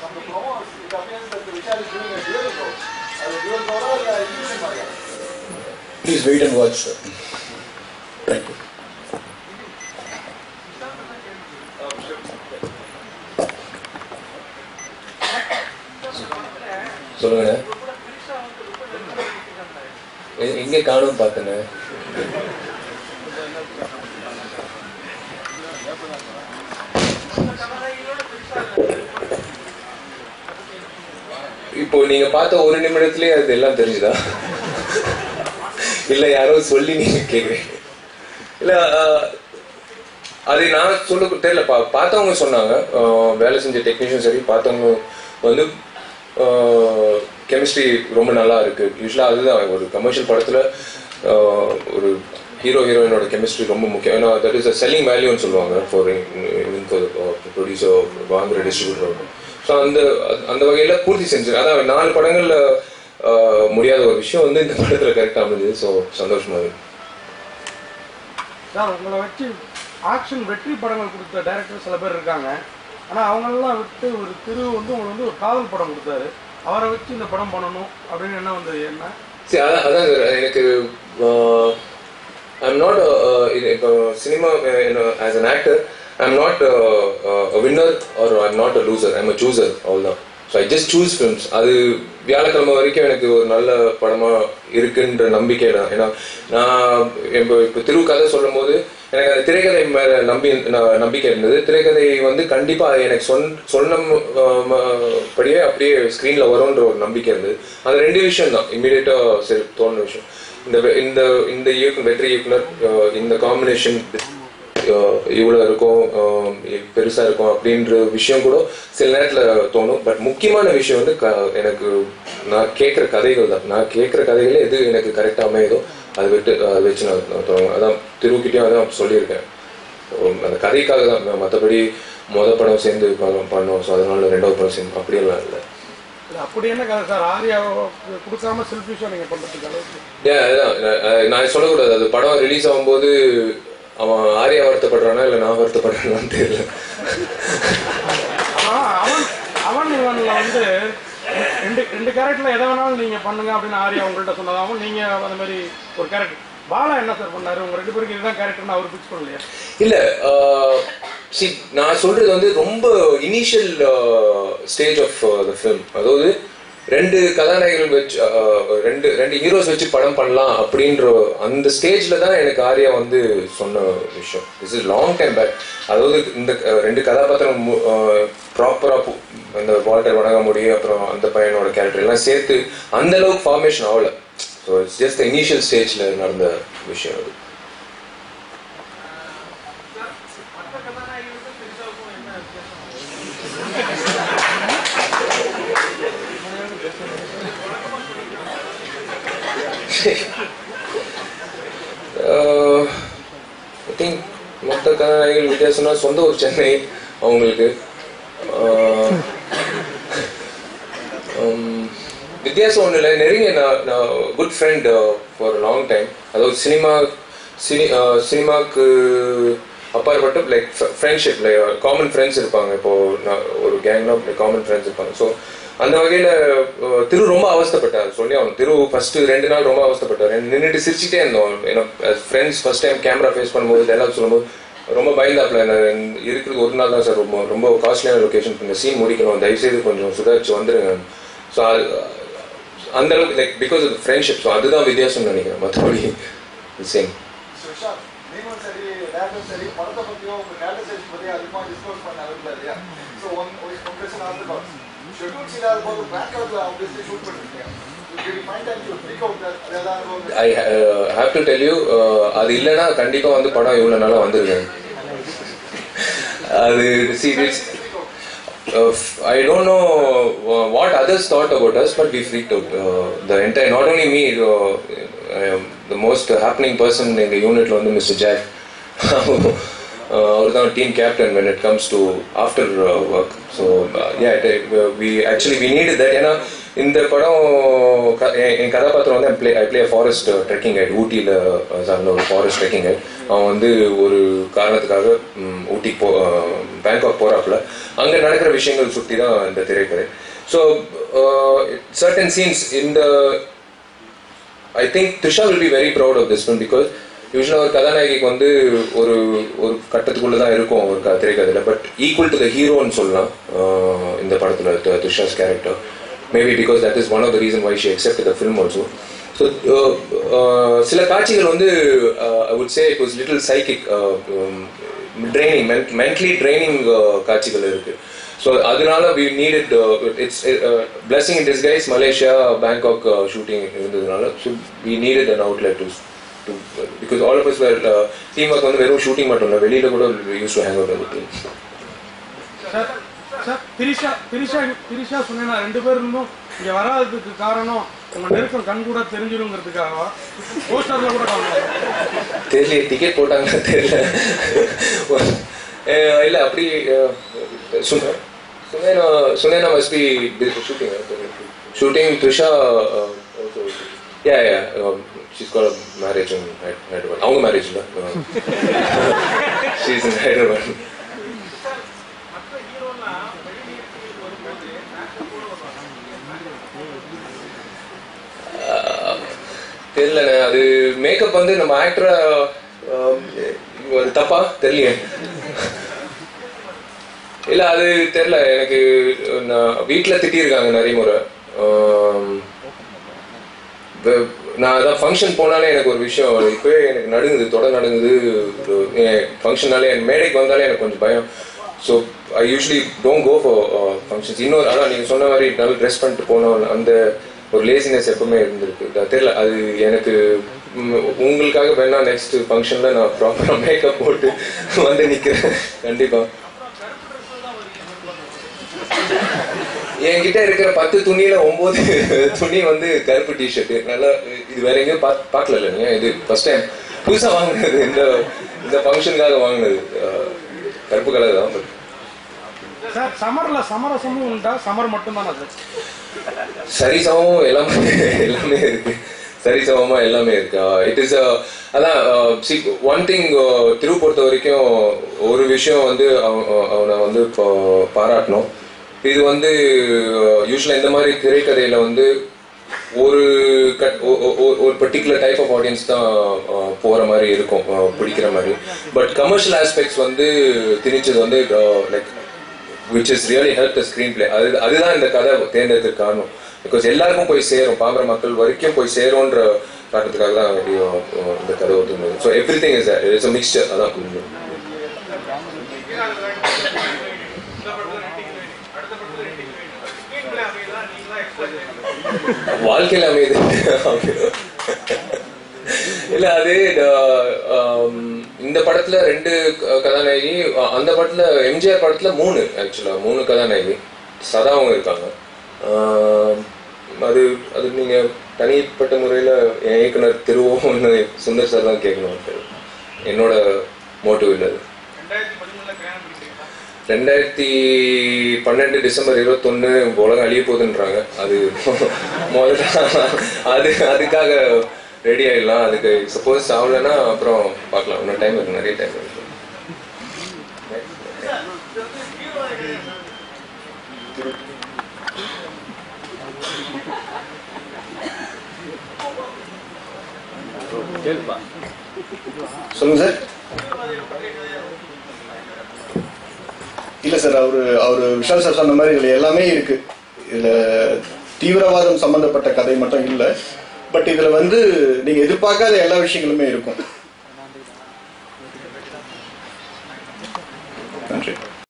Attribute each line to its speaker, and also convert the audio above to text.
Speaker 1: from the promos, it appears that the Vishal is doing a dual role. அது dual role இல்ல illusion மாதிரியா?
Speaker 2: Please wait and watch thank you சொல்லுங்க எ- எங்க காணும் பார்த்தேன்னு இப்போ நீங்க பார்த்த ஒரு நிமிடத்திலேயே அது எல்லாம் தெரிஞ்சுதா இல்ல யாரோ சொல்லி நீங்க கேக்குறீங்க இல்ல ஆஹ், அது நான் சொல்ல தெரியல பா பார்த்தவங்க சொன்னாங்க ஆஹ், வேலை செஞ்ச டெக்னீஷியன் சரி பார்த்தவங்க வந்து கெமிஸ்ட்ரி ரொம்ப நல்லா இருக்கு யூஸ்வலாக அதுதான் ஒரு கமர்ஷியல் படத்துல ஆஹ், ஒரு ஹீரோ ஹீரோயினோட கெமிஸ்ட்ரி ரொம்ப முக்கியம் ஏன்னா தட் இஸ் அ செல்லிங் வேல்யூன்னு சொல்லுவாங்க ஃபார் ப்ரொடியூசர் வாங்குற டிஸ்ட்ரிபியூட்டர் ஸோ அந்த அந்த வகையில பூர்த்தி செஞ்சு அதான் நாலு படங்கள்ல ஆஹ், முடியாத ஒரு விஷயம் வந்து இந்த படத்துல கரெக்டாக அமைஞ்சது ஸோ சந்தோஷமா இருக்கு
Speaker 3: சார் உங்களை வச்சு ஆக்ஷன் வெற்றி படங்கள் கொடுத்த டைரக்டர் சில பேர் இருக்காங்க ஆனால் அவங்களெல்லாம் விட்டு ஒரு திரு வந்து உங்களுக்கு வந்து ஒரு காதல் படம் கொடுத்தாரு அவரை வச்சு இந்த படம் பண்ணணும் அப்படின்னு என்ன வந்தது என்ன
Speaker 2: சரி அதான் அதான் sir, எனக்கு ஐம் நாட் இப்போ cinema as an actor I'm not winner or I'm not a loser I'm a chooser அவ்வளோதான் so I just choose films அது வியாழக்கிழமை வரைக்கும் எனக்கு ஒரு நல்ல படமா இருக்குன்ற நம்பிக்கை தான் ஏன்னா நான் இப்போ இப்போ திரு கதை சொல்லும் போது எனக்கு அந்த திரைக்கதை மேல நம்பி ந- நம்பிக்கை இருந்தது திரைக்கதை வந்து கண்டிப்பா எனக்கு சொன் சொன்ன அஹ், ம- படியே அப்படியே ஸ்க்ரீன்ல வரும்ன்ற ஒரு நம்பிக்கை இருந்தது அந்த ரெண்டு விஷயம் தான் இமீடியட்டா சரி தோணுன விஷயம் இந்த வெ- இந்த இந்த இயக்குனர் வெற்றி இயக்குனர் அஹ், இந்த காம்பினேஷன் இவ்வளோ இருக்கும் அஹ், பெருசா இருக்கும் அப்படின்ற விஷயம் கூட சில நேரத்துல தோணும் பட் முக்கியமான விஷயம் வந்து க- எனக்கு நான் கேட்குற கதைகள் தான் நான் கேட்குற கதைகளே எது எனக்கு கரெக்டாக அமையுதோ அதை விட்டு அதை வச்சு நான் நான் தொடங்குவேன் அதான் திருக்கிட்டையும் அதான் சொல்லியிருக்கேன் உம், அந்த கதைக்காக தான் மற்றபடி மொதல் படம் சேர்ந்து ப- பண்ணோம் ஸோ அதனால ரெண்டாவது படம் சேர்ந்து அப்படியெல்லாம் இல்லை
Speaker 3: இது அப்படி என்ன கதை சார் ஆர்யாவை கொடுக்காம செல்ஃபிஷாக நீங்கள் பண்ணுறதுக்கு அளவுக்கு
Speaker 2: ஏன் அதுதான் நான் நான் நான் சொல்லக்கூடாது அது படம் ரிலீஸ் ஆகும்போது அவன் ஆர்யா வருத்தப்படுறானா இல்லை நான் வருத்தப்படுறானான்னு தெரியல
Speaker 3: ஆனா அவன் அவன் இவன்ல வந்து ரெண்டு ரெண்டு கேரக்டர்ல எதை வேணாலும் நீங்க பண்ணுங்க அப்படின்னு ஆர்யா உங்கள்கிட்ட சொன்னதாகவும் நீங்க அந்த மாதிரி ஒரு கேரக்டர் பாலா என்ன சார் பண்ணாரு உங்க ரெண்டு பேருக்கு இதுதான் கேரக்டர்னு அவர் பிக்ஸ் பண்ணலையா
Speaker 2: இல்ல சி நான் சொல்றது வந்து ரொம்ப initial stage of the film அதாவது ரெண்டு கதாநாயகர்கள் வச்சு ஆஹ், ரெண்டு ரெண்டு ஹீரோஸ் வச்சு படம் பண்ணலாம் அப்படின்ற அந்த ஸ்டேஜ்ல தான் எனக்கு ஆர்யா வந்து சொன்ன விஷயம் this is long time back அதாவது இந்த அஹ், ரெண்டு கதாபாத்திரம் ப்ராப்பரா இந்த வால்டர் வணங்காமுடி அப்புறம் அந்த பையனோட கேரக்டர் எல்லாம் சேர்த்து அந்த அளவுக்கு ஃபார்மேஷன் ஆகல ஸோ இட்ஸ் ஜஸ்ட் இனிஷியல் ஸ்டேஜ்ல நடந்த விஷயம் அது ஐ திங்க் மொத்த கதாநாயகிகள் வித்தியாசம்னா சொந்த ஊர் சென்னை அவங்களுக்கு ஆஹ், உம், வித்தியாசம் ஒன்றும் இல்லை நெருங்கிய நான் நான் good friend for long time அதாவது சினிமா சினி ஆஹ், சினிமாக்கு அப்பாற்பட்ட like friendship like common friends இருப்பாங்க இப்போ நான் ஒரு கேங்னா காமன் ஃப்ரெண்ட்ஸ் இருப்பாங்க ஸோ அந்த வகையில அஹ், திரு ரொம்ப அவஸ்தைப்பட்டார் சொல்லி அவன் திரு ஃபர்ஸ்ட் ரெண்டு நாள் ரொம்ப அவஸ்தைப்பட்டார் நின்றுட்டு சிரிச்சுட்டே இருந்தோம் ஏன்னா friends first time camera face பண்ணும்போது எல்லாம் சொல்லும்போது ரொம்ப பயந்தாப்புல நான் இருக்கிறது ஒரு நாள் தான் சார் ரொம்ப ரொம்ப காஸ்ட்லியான லொகேஷன் இந்த சீன் முடிக்கணும் தயவுசெய்து கொஞ்சம் சுதாரிச்சு வந்துருங்க ஸோ அந்த அளவுக்கு like because of friendship so அதுதான் வித்தியாசம்னு நினைக்கிறேன் மற்றபடி சேம்
Speaker 1: சுஷாந்த் நீங்களும் சரி டேரக்டரும் சரி படத்தை பத்தியோ உங்க கேரக்டரைசேஷன் பத்தியோ அதிகமா டிஸ்கஸ் பண்ண விரும்பல இல்லையா ஸோ ஒன் ஒரு கொம்பரேஷன் ஆகுது ஷெட்யூல்ஸ் இல்லாத போது பேக் அவுட்ல ஆப்வியஸ்லி ஷூட் பண்ணிருக்கீங்க Did you find time to freak out that? அது ஏதாவது அனுபவம்
Speaker 2: I have to tell you அது இல்லைன்னா கண்டிப்பா வந்து படம் இவ்வளவு நாளா வந்திருக்கேன் அது சீரியஸ் I don't know uh, what others thought about us, but we freaked out. Uh, the entire, not only me, uh, um, the most happening person in the unit வந்து Mr. Jack. அவர் தான் team captain when it comes to after uh, work. So uh, yeah, it, uh, we actually we needed that. ஏன்னா இந்த படம் க- என் என் கதாபாத்திரம் வந்து play I play forest trekking guide ஊட்டியில் சார்ந்த ஒரு ஃபாரஸ்ட் ட்ரெக்கிங் கைட் அவன் வந்து ஒரு காரணத்துக்காக ம், ஊட்டிக்கு போ பேங்காக் போறாப்புல அங்க நடக்கிற விஷயங்கள் சுற்றி தான் இந்த திரைக்கதை ஸோ சர்டன் சீன்ஸ் இந்த I think Trisha will be very proud of this film because யூஸ்வலாக ஒரு கதாநாயகிக்கு வந்து ஒரு ஒரு கட்டத்துக்குள்ள தான் இருக்கும் ஒரு க- திரைக்கதையில பட் ஈக்குவல் டு த ஹீரோன்னு சொல்லலாம் uh, இந்த படத்துல த- Trisha's character maybe because that is one of the reason why she accept the film also so சில காட்சிகள் வந்து I would say it was little psychic training mentally training காட்சிகள் இருக்கு ஸோ அதனால we needed it's blessing in disguise Malaysia Bangkok shooting இருந்ததுனால so we needed an outlet to to because all of as where team work வந்து வெறும் shooting மட்டும் இல்லை வெளியில கூட யூஸ் டு ஹேங் அவுட் அந்த team
Speaker 3: sir sir Trisha Trisha Trisha சொன்னேன்னா ரெண்டு பேர் இருந்தும் இங்க வராததுக்கு காரணம் உங்க நெருக்கம் கண் கூட தெரிஞ்சிருங்கிறதுக்காக போஸ்டர்ல கூட காணலாம்
Speaker 2: தெரியல டிக்கெட் போட்டாங்கன்னா தெரியல அஹ் இல்ல அப்படி Sunaina Sunaina must be shooting shooting Trisha yeah yeah she's call marriage in Hyderabad அவங்க மேரேஜ் இல்லை ஷீஸ் இன் ஹைதராபாத் தெரியலண்ணே அது மேக்கப் வந்து நம்ம ஆக்டரை தப்பா தெரியலையே இல்ல அது தெரியல எனக்கு நான் வீட்டுல திட்டியிருக்காங்க நிறைய முறை ஆம், வெ- நான் அதான் ஃபங்க்ஷன் போனாலே எனக்கு ஒரு விஷயம் இப்பவே எனக்கு நடுங்குது தொட நடுங்குது ஃபங்க்ஷனாலே மேடைக்கு வந்தாலே எனக்கு கொஞ்சம் பயம் so I usually don't go for functions இன்னொரு அதான் நீங்கள் சொன்ன மாதிரி நல்லா ட்ரெஸ் பண்ணிட்டு போனோம் அந்த ஒரு லேசினஸ் எப்பவுமே இருந்திருக்கு அது தெரியல அது எனக்கு ம், உங்களுக்காக வேணா நெக்ஸ்ட் ஃபங்க்ஷன்ல நான் ப்ராப்பராக மேக்கப் போட்டு வந்து நிற்கிறேன் கண்டிப்பா என்கிட்ட இருக்கிற பத்து துணியில ஒன்பது துணி வந்து கருப்பு டிஷர்ட் நல்லா இது வேற எங்கேயும் பா பார்க்கல நீங்க இது ஃபர்ஸ்ட் டைம் புதுசா வாங்கினது இந்த இந்த ஃபங்க்ஷனுக்காக வாங்கினது அஹ், கருப்பு கலர் தான் பட்
Speaker 3: சார் சமர்ல சமரசமும் உண்டா சமர் மட்டும்தானா சார்
Speaker 2: சரிசமமும் எல்லாமே எல்லாமே இருக்கு சரிசமமா எல்லாமே இருக்கு இட் இஸ் அதான் ஒன் திங் திரு பொறுத்த வரைக்கும் ஒரு விஷயம் வந்து அவ- அவனை வந்து இப்போ பாராட்டணும் இது வந்து யூஸ்வலா இந்த மாதிரி திரைக்கதையில வந்து ஒரு கட் ஒ- ஒ- ஒ- ஒரு பர்டிகுலர் டைப் ஆஃப் ஆடியன்ஸ் தான் அஹ், போற மாதிரி இருக்கும் அஹ், பிடிக்கிற மாதிரி பட் கமர்ஷியல் ஆஸ்பெக்ட்ஸ் வந்து திணிச்சது வந்து like which is really help the screenplay அது அதுதான் இந்த கதை தேர்ந்தெடுக்க காரணம் பிகாஸ் எல்லாருக்கும் போய் சேரும் பாமர மக்கள் வரைக்கும் போய் சேரும்ன்ற காரணத்துக்காக தான் அஹ், அஹ், இந்த கதை ஒத்துந்தது so everything is it's mixture அதான் கொஞ்சம் வாழ்க்கையில அமையுது இல்ல அது அஹ், ஆம், இந்த படத்துல ரெண்டு க- கதாநாயகி அ- அந்த படத்துல எம்ஜிஆர் படத்துல மூணு ஆக்சுவலா மூணு கதாநாயகி சதாவும் இருக்காங்க ஆம், அது அது நீங்க தனிப்பட்ட முறையில என் இயக்குனர் திருவோன்னு சுந்தர் சார் தான் கேட்கணும் என்னோட மோட்டிவ் இல்லை அது ரெண்டாயிரத்தி பன்னெண்டு டிசம்பர் இருபத்தொன்னு உலகம் அழிய போகுதுன்றாங்க அது முதல்ல அது அதுக்காக ரெடி ஆயிடலாம் அதுக்கு சப்போஸ் ஆகலைன்னா அப்புறம் பார்க்கலாம் இன்னும் டைம் இருக்கு நிறைய டைம் இருக்கு
Speaker 4: சொல்லுங்க சார் இல்ல சார் அவரு அவரு விஷால் சார் சொன்ன மாதிரி இதுல எல்லாமே இருக்கு இதுல தீவிரவாதம் சம்பந்தப்பட்ட கதை மட்டும் இல்ல பட் இதுல வந்து நீங்க எதிர்பார்க்காத எல்லா விஷயங்களுமே இருக்கும் நன்றி